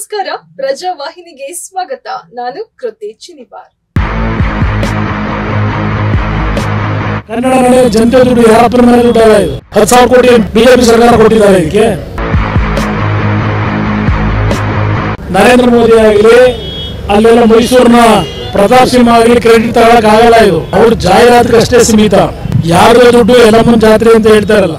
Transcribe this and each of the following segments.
ನಮಸ್ಕಾರ ಪ್ರಜಾವಾಹಿನಿಗೆ ಸ್ವಾಗತ ನಾನು ಕೃತಿ ಚಿನಿವಾರ್ ಕನ್ನಡ ನಾಡಿನ ಜನತೆ ದುಡ್ಡು ಯಾರಪ್ಪನ ಮನೆ ದುಡ್ಡಲ್ಲ ಇದು ಹತ್ತು ಸಾವಿರ ಕೋಟಿ ಬಿಜೆಪಿ ಸರ್ಕಾರ ಕೊಟ್ಟಿದ್ದಾರೆ ಇದಕ್ಕೆ ನರೇಂದ್ರ ಮೋದಿ ಆಗಲಿ ಅಲ್ಲೆಲ್ಲ ಮೈಸೂರಿನ ಪ್ರತಾಪ್ ಸಿಂಹ ಆಗಲಿ ಕ್ರೆಡಿಟ್ ತಗೊಳಕ್ ಆಗಲ್ಲ ಇದು ಅವ್ರ ಜಾಹೀರಾತಿಗೆ ಅಷ್ಟೇ ಸೀಮಿತ ಯಾರ್ದೋ ದುಡ್ಡು ಎಲ್ಲಮ್ಮನ ಜಾತ್ರೆ ಅಂತ ಹೇಳ್ತಾರಲ್ಲ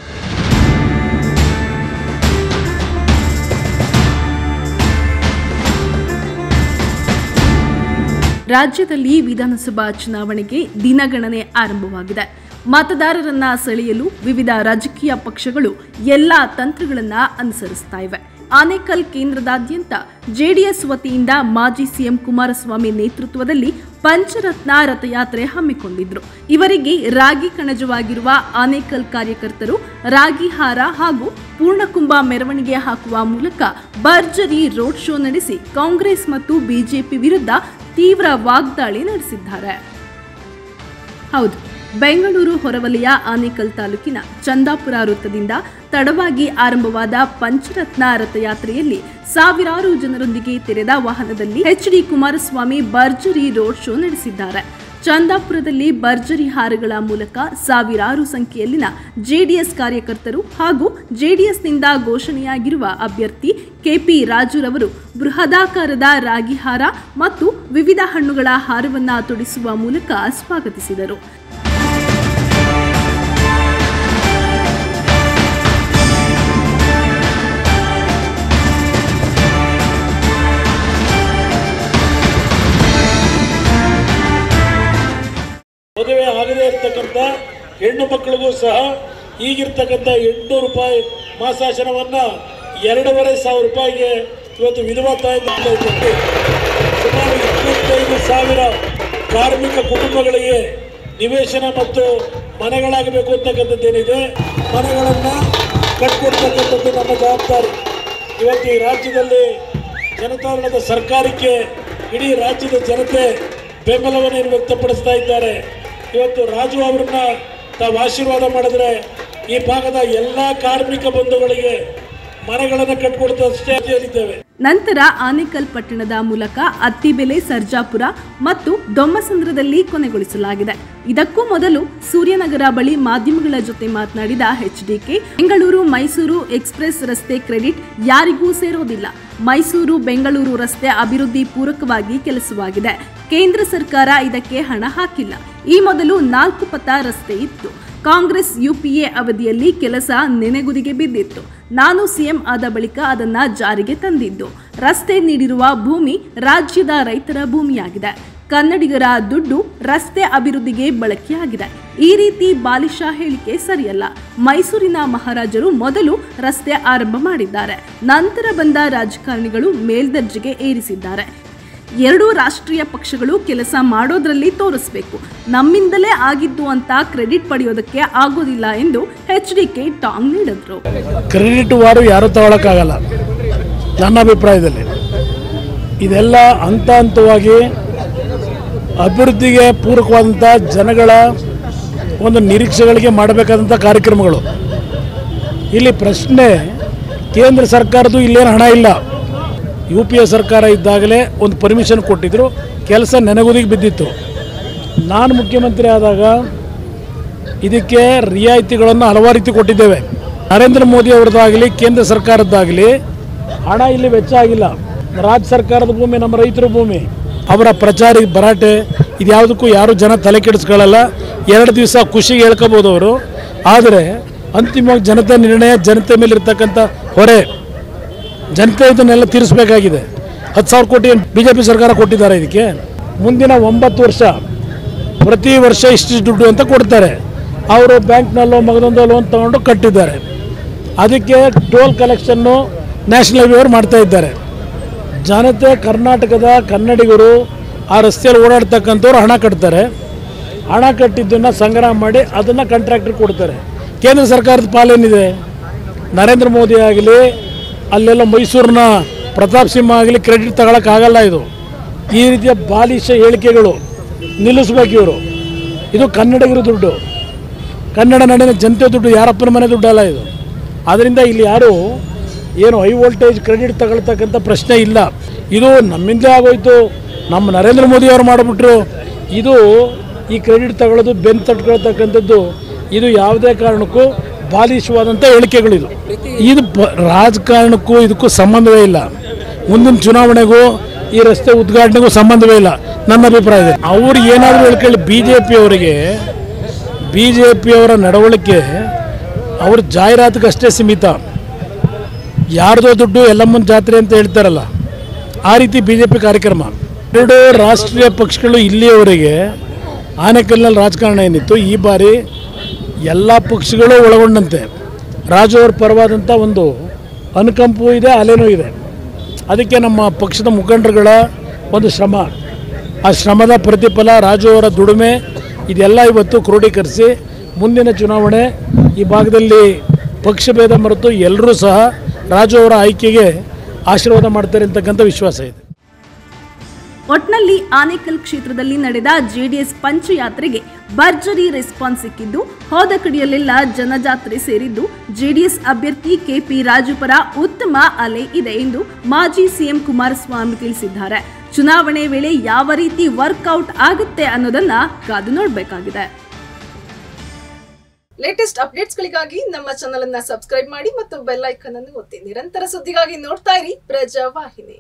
ರಾಜ್ಯದಲ್ಲಿ ವಿಧಾನಸಭಾ ಚುನಾವಣೆಗೆ ದಿನಗಣನೆ ಆರಂಭವಾಗಿದೆ ಮತದಾರರನ್ನ ಸೆಳೆಯಲು ವಿವಿಧ ರಾಜಕೀಯ ಪಕ್ಷಗಳು ಎಲ್ಲಾ ತಂತ್ರಗಳನ್ನ ಅನುಸರಿಸ್ತಾ ಇವೆ ಆನೇಕಲ್ ಕೇಂದ್ರದಾದ್ಯಂತ ಜೆಡಿಎಸ್ ವತಿಯಿಂದ ಮಾಜಿ ಸಿಎಂ ಕುಮಾರಸ್ವಾಮಿ ನೇತೃತ್ವದಲ್ಲಿ ಪಂಚರತ್ನ ರಥಯಾತ್ರೆ ಹಮ್ಮಿಕೊಂಡಿದ್ರು ಇವರಿಗೆ ರಾಗಿ ಕಣಜವಾಗಿರುವ ಆನೇಕಲ್ ಕಾರ್ಯಕರ್ತರು ರಾಗಿ ಹಾರ ಹಾಗೂ ಪೂರ್ಣಕುಂಭ ಮೆರವಣಿಗೆ ಹಾಕುವ ಮೂಲಕ ಭರ್ಜರಿ ರೋಡ್ ಶೋ ನಡೆಸಿ ಕಾಂಗ್ರೆಸ್ ಮತ್ತು ಬಿಜೆಪಿ ವಿರುದ್ಧ ತೀವ್ರ ವಾಗ್ದಾಳಿ ನಡೆಸಿದ್ದಾರೆ ಹೌದು ಬೆಂಗಳೂರು ಹೊರವಲಯ ಆನೇಕಲ್ ತಾಲೂಕಿನ ಚಂದಾಪುರ ವೃತ್ತದಿಂದ ತಡವಾಗಿ ಆರಂಭವಾದ ಪಂಚರತ್ನ ರಥಯಾತ್ರೆಯಲ್ಲಿ ಸಾವಿರಾರು ಜನರೊಂದಿಗೆ ತೆರೆದ ವಾಹನದಲ್ಲಿ ಎಚ್ ಡಿ ಕುಮಾರಸ್ವಾಮಿ ಭರ್ಜರಿ ರೋಡ್ ಶೋ ನಡೆಸಿದ್ದಾರೆ ಚಂದಾಪುರದಲ್ಲಿ ಭರ್ಜರಿ ಹಾರಗಳ ಮೂಲಕ ಸಾವಿರಾರು ಸಂಖ್ಯೆಯಲ್ಲಿನ ಜೆಡಿಎಸ್ ಕಾರ್ಯಕರ್ತರು ಹಾಗೂ ಜೆಡಿಎಸ್ನಿಂದ ಘೋಷಣೆಯಾಗಿರುವ ಅಭ್ಯರ್ಥಿ ಕೆಪಿ ರಾಜುರವರು ಬೃಹದಾಕಾರದ ರಾಗಿ ಹಾರ ಮತ್ತು ವಿವಿಧ ಹಣ್ಣುಗಳ ಹಾರವನ್ನ ತೊಡಿಸುವ ಮೂಲಕ ಸ್ವಾಗತಿಸಿದರು ಮದುವೆ ಆಗದೇ ಇರತಕ್ಕಂಥ ಹೆಣ್ಣು ಮಕ್ಕಳಿಗೂ ಸಹ ಈಗಿರ್ತಕ್ಕಂಥ ಎಂಟುನೂರು ರೂಪಾಯಿ ಮಾಸಾಶನವನ್ನ ಎರಡೂವರೆ ಸಾವಿರ ರೂಪಾಯಿಗೆ ಇವತ್ತು ವಿಧವಾ ತಾಯಿ ಮಾಡ್ತಾ ಇದ್ದಾರೆ ಸುಮಾರು ಇಪ್ಪತ್ತೈದು ಸಾವಿರ ಕಾರ್ಮಿಕ ಕುಟುಂಬಗಳಿಗೆ ನಿವೇಶನ ಮತ್ತು ಮನೆಗಳಾಗಬೇಕು ಅಂತಕ್ಕಂಥದ್ದೇನಿದೆ ಮನೆಗಳನ್ನು ಕಟ್ಕೊಡ್ತಕ್ಕಂಥದ್ದು ನಮ್ಮ ಜವಾಬ್ದಾರಿ ಇವತ್ತು ಈ ರಾಜ್ಯದಲ್ಲಿ ಜನತಾದಳದ ಸರ್ಕಾರಕ್ಕೆ ಇಡೀ ರಾಜ್ಯದ ಜನತೆ ಬೆಂಬಲವನ್ನು ವ್ಯಕ್ತಪಡಿಸ್ತಾ ಇದ್ದಾರೆ ಇವತ್ತು ರಾಜು ಅವರನ್ನ ತಾವು ಆಶೀರ್ವಾದ ಮಾಡಿದ್ರೆ ಈ ಭಾಗದ ಎಲ್ಲ ಕಾರ್ಮಿಕ ಬಂಧುಗಳಿಗೆ ಮನೆಗಳನ್ನು ಕಟ್ಕೊಡ್ತಷ್ಟೇ ಹೇಳಿದ್ದೇವೆ ನಂತರ ಆನೇಕಲ್ ಪಟ್ಟಣದ ಮೂಲಕ ಅತ್ತಿಬೆಲೆ ಸರ್ಜಾಪುರ ಮತ್ತು ದೊಮ್ಮಸಂದ್ರದಲ್ಲಿ ಕೊನೆಗೊಳಿಸಲಾಗಿದೆ ಇದಕ್ಕೂ ಮೊದಲು ಸೂರ್ಯನಗರ ಬಳಿ ಮಾಧ್ಯಮಗಳ ಜೊತೆ ಮಾತನಾಡಿದ ಎಚ್ಡಿಕೆ ಬೆಂಗಳೂರು ಮೈಸೂರು ಎಕ್ಸ್ಪ್ರೆಸ್ ರಸ್ತೆ ಕ್ರೆಡಿಟ್ ಯಾರಿಗೂ ಸೇರೋದಿಲ್ಲ ಮೈಸೂರು ಬೆಂಗಳೂರು ರಸ್ತೆ ಅಭಿವೃದ್ಧಿ ಪೂರಕವಾಗಿ ಕೆಲಸವಾಗಿದೆ ಕೇಂದ್ರ ಸರ್ಕಾರ ಇದಕ್ಕೆ ಹಣ ಹಾಕಿಲ್ಲ ಈ ಮೊದಲು ನಾಲ್ಕು ಪಥ ರಸ್ತೆ ಇತ್ತು ಕಾಂಗ್ರೆಸ್ ಯುಪಿಎ ಅವಧಿಯಲ್ಲಿ ಕೆಲಸ ನೆನೆಗುದಿಗೆ ಬಿದ್ದಿತ್ತು ನಾನು ಸಿಎಂ ಆದ ಬಳಿಕ ಅದನ್ನ ಜಾರಿಗೆ ತಂದಿದ್ದು ರಸ್ತೆ ನೀಡಿರುವ ಭೂಮಿ ರಾಜ್ಯದ ರೈತರ ಭೂಮಿಯಾಗಿದೆ ಕನ್ನಡಿಗರ ದುಡ್ಡು ರಸ್ತೆ ಅಭಿವೃದ್ಧಿಗೆ ಬಳಕೆಯಾಗಿದೆ ಈ ರೀತಿ ಬಾಲಿಶ ಹೇಳಿಕೆ ಸರಿಯಲ್ಲ ಮೈಸೂರಿನ ಮಹಾರಾಜರು ಮೊದಲು ರಸ್ತೆ ಆರಂಭ ಮಾಡಿದ್ದಾರೆ ನಂತರ ಬಂದ ರಾಜಕಾರಣಿಗಳು ಮೇಲ್ದರ್ಜೆಗೆ ಏರಿಸಿದ್ದಾರೆ ಎರಡೂ ರಾಷ್ಟ್ರೀಯ ಪಕ್ಷಗಳು ಕೆಲಸ ಮಾಡೋದ್ರಲ್ಲಿ ತೋರಿಸ್ಬೇಕು ನಮ್ಮಿಂದಲೇ ಆಗಿದ್ದು ಅಂತ ಕ್ರೆಡಿಟ್ ಪಡೆಯೋದಕ್ಕೆ ಆಗೋದಿಲ್ಲ ಎಂದು ಎಚ್ ಡಿ ಕೆ ಟಾಂಗ್ ನೀಡಿದ್ರು ಕ್ರೆಡಿಟ್ ವಾರು ಯಾರೂ ತಗೊಳಕ್ಕಾಗಲ್ಲ ನನ್ನ ಅಭಿಪ್ರಾಯದಲ್ಲಿ ಇದೆಲ್ಲ ಹಂತ ಹಂತವಾಗಿ ಅಭಿವೃದ್ಧಿಗೆ ಪೂರಕವಾದಂಥ ಜನಗಳ ಒಂದು ನಿರೀಕ್ಷೆಗಳಿಗೆ ಮಾಡಬೇಕಾದಂಥ ಕಾರ್ಯಕ್ರಮಗಳು ಇಲ್ಲಿ ಪ್ರಶ್ನೆ ಕೇಂದ್ರ ಸರ್ಕಾರದ್ದು ಇಲ್ಲೇನು ಹಣ ಇಲ್ಲ ಯು ಪಿ ಎ ಸರ್ಕಾರ ಇದ್ದಾಗಲೇ ಒಂದು ಪರ್ಮಿಷನ್ ಕೊಟ್ಟಿದ್ದರು ಕೆಲಸ ನೆನಗುದಿಗೆ ಬಿದ್ದಿತ್ತು ನಾನು ಮುಖ್ಯಮಂತ್ರಿ ಆದಾಗ ಇದಕ್ಕೆ ರಿಯಾಯಿತಿಗಳನ್ನು ಹಲವಾರು ರೀತಿ ಕೊಟ್ಟಿದ್ದೇವೆ ನರೇಂದ್ರ ಮೋದಿ ಅವರದ್ದಾಗಲಿ ಕೇಂದ್ರ ಸರ್ಕಾರದ್ದಾಗಲಿ ಹಣ ಇಲ್ಲಿ ವೆಚ್ಚ ಆಗಿಲ್ಲ ರಾಜ್ಯ ಸರ್ಕಾರದ ಭೂಮಿ ನಮ್ಮ ರೈತರ ಭೂಮಿ ಅವರ ಪ್ರಚಾರ ಭರಾಟೆ ಇದ್ಯಾವುದಕ್ಕೂ ಯಾರು ಜನ ತಲೆ ಕೆಡಿಸ್ಕೊಳ್ಳಲ್ಲ ಎರಡು ದಿವಸ ಖುಷಿಗೆ ಹೇಳ್ಕೋಬೋದು ಅವರು ಆದರೆ ಅಂತಿಮವಾಗಿ ಜನತೆ ನಿರ್ಣಯ ಜನತೆ ಮೇಲೆ ಇರ್ತಕ್ಕಂಥ ಹೊರೆ ಜನತೆ ಇದನ್ನೆಲ್ಲ ತೀರಿಸಬೇಕಾಗಿದೆ ಹತ್ತು ಸಾವಿರ ಕೋಟಿ ಬಿ ಜೆ ಪಿ ಸರ್ಕಾರ ಕೊಟ್ಟಿದ್ದಾರೆ ಇದಕ್ಕೆ ಮುಂದಿನ ಒಂಬತ್ತು ವರ್ಷ ಪ್ರತಿ ವರ್ಷ ಇಷ್ಟಿಷ್ಟು ದುಡ್ಡು ಅಂತ ಕೊಡ್ತಾರೆ ಅವರು ಬ್ಯಾಂಕ್ನಲ್ಲೋ ಮಗದೊಂದೋ ಲೋನ್ ತಗೊಂಡು ಕಟ್ಟಿದ್ದಾರೆ ಅದಕ್ಕೆ ಟೋಲ್ ಕಲೆಕ್ಷನ್ನು ನ್ಯಾಷನಲ್ ಹೈವೇ ಅವರು ಮಾಡ್ತಾ ಇದ್ದಾರೆ ಜನತೆ ಕರ್ನಾಟಕದ ಕನ್ನಡಿಗರು ಆ ರಸ್ತೆಯಲ್ಲಿ ಓಡಾಡ್ತಕ್ಕಂಥವ್ರು ಹಣ ಕಟ್ತಾರೆ ಹಣ ಕಟ್ಟಿದ್ದನ್ನು ಸಂಗ್ರಹ ಮಾಡಿ ಅದನ್ನು ಕಾಂಟ್ರಾಕ್ಟರ್ ಕೊಡ್ತಾರೆ ಕೇಂದ್ರ ಸರ್ಕಾರದ ಪಾಲೇನಿದೆ ನರೇಂದ್ರ ಮೋದಿ ಆಗಲಿ ಅಲ್ಲೆಲ್ಲ ಮೈಸೂರಿನ ಪ್ರತಾಪ್ ಸಿಂಹ ಆಗಲಿ ಕ್ರೆಡಿಟ್ ತಗೊಳಕ್ಕಾಗಲ್ಲ ಇದು ಈ ರೀತಿಯ ಬಾಲಿಶ ಹೇಳಿಕೆಗಳು ನಿಲ್ಲಿಸ್ಬೇಕು ಇವರು ಇದು ಕನ್ನಡಿಗರ ದುಡ್ಡು ಕನ್ನಡ ನಾಡಿನ ಜನತೆ ದುಡ್ಡು ಯಾರಪ್ಪನ ಮನೆ ದುಡ್ಡಲ್ಲ ಇದು ಆದ್ದರಿಂದ ಇಲ್ಲಿ ಯಾರು ಏನು ಹೈ ವೋಲ್ಟೇಜ್ ಕ್ರೆಡಿಟ್ ತಗೊಳ್ತಕ್ಕಂಥ ಪ್ರಶ್ನೆ ಇಲ್ಲ ಇದು ನಮ್ಮಿಂದಲೇ ಆಗೋಯ್ತು ನಮ್ಮ ನರೇಂದ್ರ ಮೋದಿ ಅವರು ಮಾಡಿಬಿಟ್ರು ಇದು ಈ ಕ್ರೆಡಿಟ್ ತಗೊಳ್ಳೋದು ಬೆನ್ನು ತಟ್ಕೊಳ್ತಕ್ಕಂಥದ್ದು ಇದು ಯಾವುದೇ ಕಾರಣಕ್ಕೂ ಬಾಲಿಶವಾದಂಥ ಹೇಳಿಕೆಗಳಿದು ಇದು ಬ- ರಾಜಕಾರಣಕ್ಕೂ ಇದಕ್ಕೂ ಸಂಬಂಧವೇ ಇಲ್ಲ ಮುಂದಿನ ಚುನಾವಣೆಗೂ ಈ ರಸ್ತೆ ಉದ್ಘಾಟನೆಗೂ ಸಂಬಂಧವೇ ಇಲ್ಲ ನನ್ನ ಅಭಿಪ್ರಾಯ ಇದೆ ಅವ್ರು ಏನಾದರೂ ಹೇಳ್ಕೊಳ್ಳಿ ಬಿ ಜೆ ಪಿಯವರಿಗೆ ಬಿ ಜೆ ಪಿಯವರ ನಡವಳಿಕೆ ಅವ್ರ ಜಾಹೀರಾತಿಗಷ್ಟೇ ಸೀಮಿತ ಯಾರ್ದೋ ದುಡ್ಡು ಎಲ್ಲಮ್ಮನ ಜಾತ್ರೆ ಅಂತ ಹೇಳ್ತಾರಲ್ಲ ಆ ರೀತಿ ಬಿ ಜೆ ಪಿ ಕಾರ್ಯಕ್ರಮ ಎರಡು ರಾಷ್ಟ್ರೀಯ ಪಕ್ಷಗಳು ಇಲ್ಲಿಯವರೆಗೆ ಆನೆಕಲ್ನಲ್ಲಿ ರಾಜಕಾರಣ ಏನಿತ್ತು ಈ ಬಾರಿ ಎಲ್ಲ ಪಕ್ಷಗಳು ಒಳಗೊಂಡಂತೆ ರಾಜು ಅವ್ರ ಪರವಾದಂಥ ಒಂದು ಅನುಕಂಪವೂ ಇದೆ ಅಲೆನೂ ಇದೆ ಅದಕ್ಕೆ ನಮ್ಮ ಪಕ್ಷದ ಮುಖಂಡರುಗಳ ಒಂದು ಶ್ರಮ ಆ ಶ್ರಮದ ಪ್ರತಿಫಲ ರಾಜು ಅವರ ದುಡಿಮೆ ಇದೆಲ್ಲ ಇವತ್ತು ಕ್ರೋಢೀಕರಿಸಿ ಮುಂದಿನ ಚುನಾವಣೆ ಈ ಭಾಗದಲ್ಲಿ ಪಕ್ಷಭೇದ ಮರೆತು ಎಲ್ಲರೂ ಸಹ ರಾಜು ಅವರ ಆಯ್ಕೆಗೆ ಆಶೀರ್ವಾದ ಮಾಡ್ತಾರೆ ಅಂತಕ್ಕಂಥ ವಿಶ್ವಾಸ ಇದೆ ಒಟ್ನಲ್ಲಿ ಆನೇಕಲ್ ಕ್ಷೇತ್ರದಲ್ಲಿ ನಡೆದ ಜೆಡಿಎಸ್ ಪಂಚಯಾತ್ರೆಗೆ ಭರ್ಜರಿ ರೆಸ್ಪಾನ್ಸ್ ಸಿಕ್ಕಿದ್ದು ಹೋದ ಕಡೆಯಲ್ಲೆಲ್ಲ ಜನಜಾತ್ರೆ ಸೇರಿದ್ದು ಜೆಡಿಎಸ್ ಅಭ್ಯರ್ಥಿ ಕೆಪಿ ರಾಜು ಪರ ಉತ್ತಮ ಅಲೆ ಇದೆ ಎಂದು ಮಾಜಿ ಸಿಎಂ ಕುಮಾರಸ್ವಾಮಿ ತಿಳಿಸಿದ್ದಾರೆ ಚುನಾವಣೆ ವೇಳೆ ಯಾವ ರೀತಿ ವರ್ಕೌಟ್ ಆಗುತ್ತೆ ಅನ್ನೋದನ್ನ ಕಾದು ನೋಡಬೇಕಾಗಿದೆ ಲೇಟೆಸ್ಟ್ ಅಪ್ಡೇಟ್ಸ್ಗಳಿಗಾಗಿ ನಮ್ಮ ಚಾನಲ್ ಅನ್ನ ಸಬ್ಸ್ಕ್ರೈಬ್ ಮಾಡಿ ಮತ್ತು ಬೆಲ್ ಐಕನ್ ಅನ್ನು ಒತ್ತಿ ನಿರಂತರ ಸುದ್ದಿಗಾಗಿ ನೋಡ್ತಾ ಇರಿ ಪ್ರಜಾವಾಹಿನಿ